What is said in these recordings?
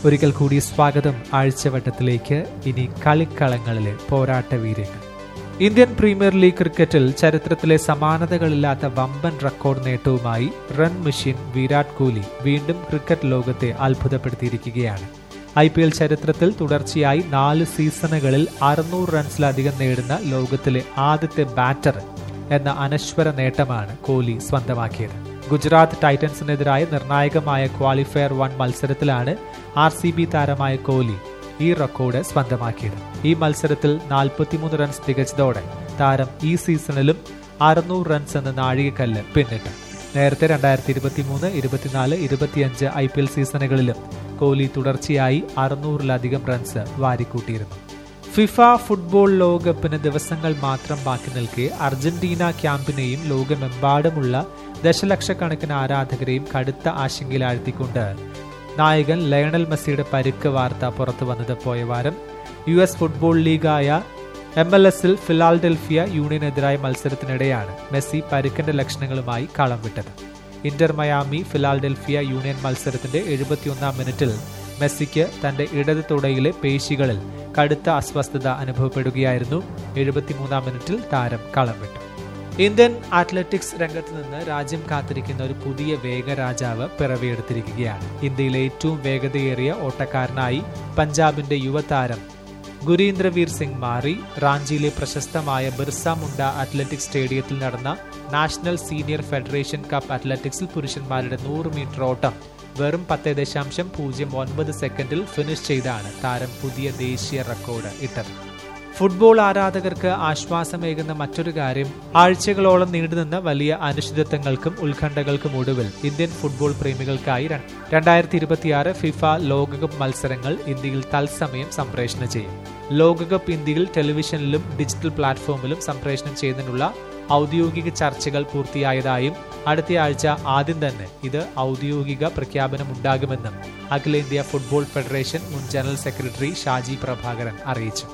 ഒരിക്കൽ കൂടി സ്വാഗതം ആഴ്ചവട്ടത്തിലേക്ക് ഇനി കളിക്കളങ്ങളിലെ പോരാട്ട വീര്യങ്ങൾ ഇന്ത്യൻ പ്രീമിയർ ലീഗ് ക്രിക്കറ്റിൽ ചരിത്രത്തിലെ സമാനതകളില്ലാത്ത വമ്പൻ റെക്കോർഡ് നേട്ടവുമായി റൺ മെഷീൻ വിരാട് കോഹ്ലി വീണ്ടും ക്രിക്കറ്റ് ലോകത്തെ അത്ഭുതപ്പെടുത്തിയിരിക്കുകയാണ് ഐ പി എൽ ചരിത്രത്തിൽ തുടർച്ചയായി നാല് സീസണുകളിൽ അറുന്നൂറ് റൺസിലധികം നേടുന്ന ലോകത്തിലെ ആദ്യത്തെ ബാറ്റർ എന്ന അനശ്വര നേട്ടമാണ് കോഹ്ലി സ്വന്തമാക്കിയത് ഗുജറാത്ത് ടൈറ്റൻസിനെതിരായ നിർണായകമായ ക്വാളിഫയർ വൺ മത്സരത്തിലാണ് ആർ സി ബി താരമായ കോഹ്ലി ഈ റെക്കോർഡ് സ്വന്തമാക്കിയത് ഈ മത്സരത്തിൽ നാൽപ്പത്തിമൂന്ന് റൺസ് തികച്ചതോടെ താരം ഈ സീസണിലും അറുന്നൂറ് റൺസ് എന്ന നാഴികക്കല്ല് പിന്നിട്ടു നേരത്തെ രണ്ടായിരത്തി ഇരുപത്തി മൂന്ന് ഇരുപത്തിനാല് ഇരുപത്തിയഞ്ച് ഐ പി എൽ സീസണുകളിലും കോഹ്ലി തുടർച്ചയായി അറുന്നൂറിലധികം റൺസ് വാരിക്കൂട്ടിയിരുന്നു ഫിഫ ഫുട്ബോൾ ലോകകപ്പിന് ദിവസങ്ങൾ മാത്രം ബാക്കി നിൽക്കെ അർജന്റീന ക്യാമ്പിനെയും ലോകമെമ്പാടുമുള്ള ദശലക്ഷക്കണക്കിന് ആരാധകരെയും കടുത്ത ആശങ്കയിലാഴ്ത്തിക്കൊണ്ട് നായകൻ ലയണൽ മെസ്സിയുടെ പരിക്ക് വാർത്ത പുറത്തു വന്നത് പോയ വാരം യു എസ് ഫുട്ബോൾ ലീഗായ എം എൽ എസിൽ ഫിലാൽഡൽഫിയ യൂണിയനെതിരായ മത്സരത്തിനിടെയാണ് മെസ്സി പരിക്കിന്റെ ലക്ഷണങ്ങളുമായി കളം വിട്ടത് ഇന്റർ മയാമി ഫിലാൽഡൽഫിയ യൂണിയൻ മത്സരത്തിന്റെ എഴുപത്തിയൊന്നാം മിനിറ്റിൽ മെസ്സിക്ക് തന്റെ ഇടത് തുടയിലെ പേശികളിൽ കടുത്ത അസ്വസ്ഥത അനുഭവപ്പെടുകയായിരുന്നു എഴുപത്തിമൂന്നാം മിനിറ്റിൽ താരം കളം വിട്ടു ഇന്ത്യൻ അത്ലറ്റിക്സ് രംഗത്ത് നിന്ന് രാജ്യം കാത്തിരിക്കുന്ന ഒരു പുതിയ വേഗരാജാവ് പിറവിയെടുത്തിരിക്കുകയാണ് ഇന്ത്യയിലെ ഏറ്റവും വേഗതയേറിയ ഓട്ടക്കാരനായി പഞ്ചാബിന്റെ യുവതാരം ഗുരീന്ദ്രവീർ സിംഗ് മാറി റാഞ്ചിയിലെ പ്രശസ്തമായ ബിർസ മുണ്ട അത്ലറ്റിക്സ് സ്റ്റേഡിയത്തിൽ നടന്ന നാഷണൽ സീനിയർ ഫെഡറേഷൻ കപ്പ് അത്ലറ്റിക്സിൽ പുരുഷന്മാരുടെ നൂറ് മീറ്റർ ഓട്ടം വെറും പത്ത് ദശാംശം പൂജ്യം ഒൻപത് സെക്കൻഡിൽ ഫിനിഷ് ചെയ്താണ് താരം പുതിയ ദേശീയ റെക്കോർഡ് ഇട്ടത് ഫുട്ബോൾ ആരാധകർക്ക് ആശ്വാസമേകുന്ന മറ്റൊരു കാര്യം ആഴ്ചകളോളം നീണ്ടുനിന്ന വലിയ അനിശ്ചിതത്വങ്ങൾക്കും ഉത്കണ്ഠകൾക്കും ഒടുവിൽ ഇന്ത്യൻ ഫുട്ബോൾ പ്രേമികൾക്കായി രണ്ടായിരത്തി ഇരുപത്തിയാറ് ഫിഫ ലോകകപ്പ് മത്സരങ്ങൾ ഇന്ത്യയിൽ തത്സമയം സംപ്രേഷണം ചെയ്യും ലോകകപ്പ് ഇന്ത്യയിൽ ടെലിവിഷനിലും ഡിജിറ്റൽ പ്ലാറ്റ്ഫോമിലും സംപ്രേഷണം ചെയ്യുന്നതിനുള്ള ഔദ്യോഗിക ചർച്ചകൾ പൂർത്തിയായതായും അടുത്തയാഴ്ച ആദ്യം തന്നെ ഇത് ഔദ്യോഗിക പ്രഖ്യാപനം ഉണ്ടാകുമെന്നും അഖിലേന്ത്യാ ഫുട്ബോൾ ഫെഡറേഷൻ മുൻ ജനറൽ സെക്രട്ടറി ഷാജി പ്രഭാകരൻ അറിയിച്ചു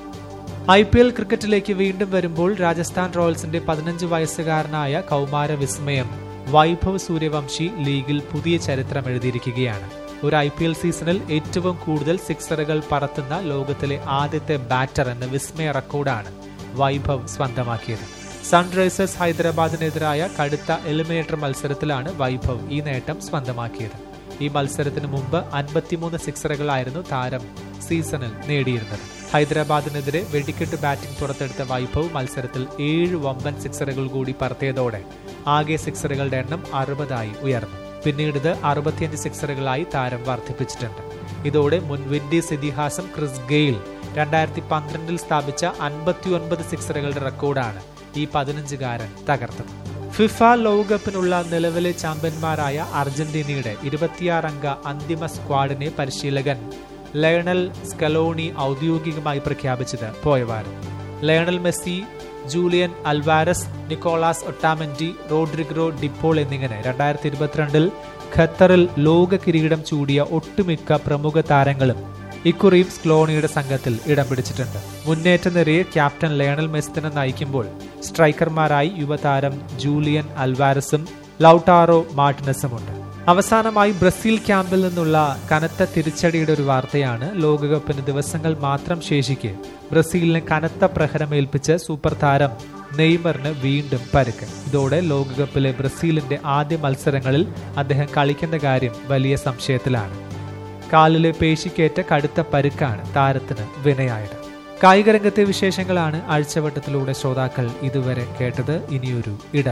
ഐ പി എൽ ക്രിക്കറ്റിലേക്ക് വീണ്ടും വരുമ്പോൾ രാജസ്ഥാൻ റോയൽസിന്റെ പതിനഞ്ച് വയസ്സുകാരനായ കൗമാര വിസ്മയം വൈഭവ് സൂര്യവംശി ലീഗിൽ പുതിയ ചരിത്രം എഴുതിയിരിക്കുകയാണ് ഒരു ഐ പി എൽ സീസണിൽ ഏറ്റവും കൂടുതൽ സിക്സറുകൾ പറത്തുന്ന ലോകത്തിലെ ആദ്യത്തെ ബാറ്റർ എന്ന വിസ്മയ റെക്കോർഡാണ് വൈഭവ് സ്വന്തമാക്കിയത് സൺറൈസേഴ്സ് ഹൈദരാബാദിനെതിരായ കടുത്ത എലിമിനേറ്റർ മത്സരത്തിലാണ് വൈഭവ് ഈ നേട്ടം സ്വന്തമാക്കിയത് ഈ മത്സരത്തിന് മുമ്പ് അൻപത്തിമൂന്ന് സിക്സറുകളായിരുന്നു താരം സീസണിൽ നേടിയിരുന്നത് ഹൈദരാബാദിനെതിരെ വെടിക്കെട്ട് ബാറ്റിംഗ് പുറത്തെടുത്ത വൈഭവ് മത്സരത്തിൽ ഏഴ് വമ്പൻ സിക്സറുകൾ കൂടി പറത്തിയതോടെ ആകെ സിക്സറുകളുടെ എണ്ണം അറുപതായി ഉയർന്നു പിന്നീട് ഇത് അറുപത്തിയഞ്ച് സിക്സറുകളായി താരം വർദ്ധിപ്പിച്ചിട്ടുണ്ട് ഇതോടെ മുൻ വിൻഡീസ് ഇതിഹാസം ക്രിസ് ഗെയിൽ രണ്ടായിരത്തി പന്ത്രണ്ടിൽ സ്ഥാപിച്ച അൻപത്തിയൊൻപത് സിക്സറുകളുടെ റെക്കോർഡാണ് ഈ പതിനഞ്ചുകാരൻ തകർത്തത് ഫിഫ ലോകകപ്പിനുള്ള നിലവിലെ ചാമ്പ്യന്മാരായ അർജന്റീനയുടെ ഇരുപത്തിയാറംഗ അന്തിമ സ്ക്വാഡിനെ പരിശീലകൻ ലയണൽ സ്കലോണി ഔദ്യോഗികമായി പ്രഖ്യാപിച്ചത് പോയവാരം Lionel Messi Julian Alvarez Nicolas Otamendi Rodrigo De Paul എന്നിങ്ങനെ രണ്ടായിരത്തി ഇരുപത്തിരണ്ടിൽ ഖത്തറിൽ ലോക കിരീടം ചൂടിയ ഒട്ടുമിക്ക പ്രമുഖ താരങ്ങളും ഇക്കുറിയും സ്ക്ലോണിയുടെ സംഘത്തിൽ ഇടം പിടിച്ചിട്ടുണ്ട് മുന്നേറ്റ നിരയെ ക്യാപ്റ്റൻ ലയണൽ മെസ്സി തന്നെ നയിക്കുമ്പോൾ സ്ട്രൈക്കർമാരായി യുവതാരം ജൂലിയൻ അൽവാരസും ലൌട്ടാറോ മാർട്ടിനസുമുണ്ട് അവസാനമായി ബ്രസീൽ ക്യാമ്പിൽ നിന്നുള്ള കനത്ത തിരിച്ചടിയുടെ ഒരു വാർത്തയാണ് ലോകകപ്പിന് ദിവസങ്ങൾ മാത്രം ശേഷിക്കെ ബ്രസീലിന് കനത്ത പ്രഹരമേൽപ്പിച്ച് സൂപ്പർ താരം നെയ്മറിന് വീണ്ടും പരുക്ക് ഇതോടെ ലോകകപ്പിലെ ബ്രസീലിന്റെ ആദ്യ മത്സരങ്ങളിൽ അദ്ദേഹം കളിക്കുന്ന കാര്യം വലിയ സംശയത്തിലാണ് കാലിലെ പേശിക്കേറ്റ കടുത്ത പരുക്കാണ് താരത്തിന് വിനയായത് കായിക രംഗത്തെ വിശേഷങ്ങളാണ് ആഴ്ചവട്ടത്തിലൂടെ ശ്രോതാക്കൾ ഇതുവരെ കേട്ടത് ഇനിയൊരു ഇട